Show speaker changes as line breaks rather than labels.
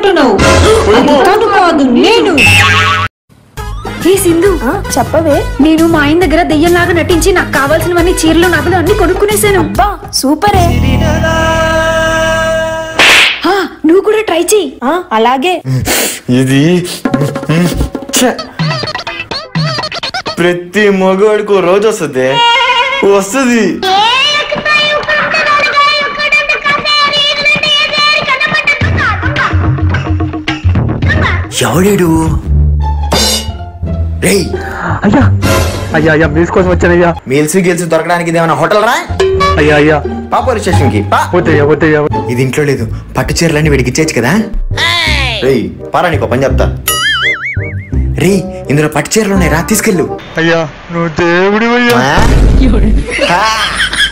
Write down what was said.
అనుకుంటున్నావు అది తను కాదు నేను
ఏ సింధు
చెప్పవే
నేను మా ఆయన దగ్గర దెయ్యంలాగా నటించి నాకు కావాల్సినవన్నీ చీరలు నగలు అన్ని కొనుక్కునేసాను
బా సూపరే
ఆ, నువ్వు కూడా ట్రై చెయ్యి
ఆ, అలాగే
ఇది ఛ! ప్రతి మగవాడికి ఓ రోజు వస్తుంది వస్తుంది ఎవడాడు రేయ్
అయ్యా అయ్యా అయ్యా మీల్స్ కోసం వచ్చానయ్యా
మీల్స్ గెలిసి దొరకడానికి ఇదేమైనా హోటల్ రా
అయ్యా అయ్యా
పా పోలీస్ స్టేషన్ కి పా
వద్దయ్యా వద్దయ్యా
ఇది ఇంట్లో లేదు పట్టు చీరలన్నీ వీడికి ఇచ్చేయచ్చు కదా రేయ్ పారా నీకు పని చెప్తా రేయ్ ఇందులో పట్టు చీరలు ఉన్నాయి రా తీసుకెళ్ళు
అయ్యా నువ్వు దేవుడి
ఆ? ఆ!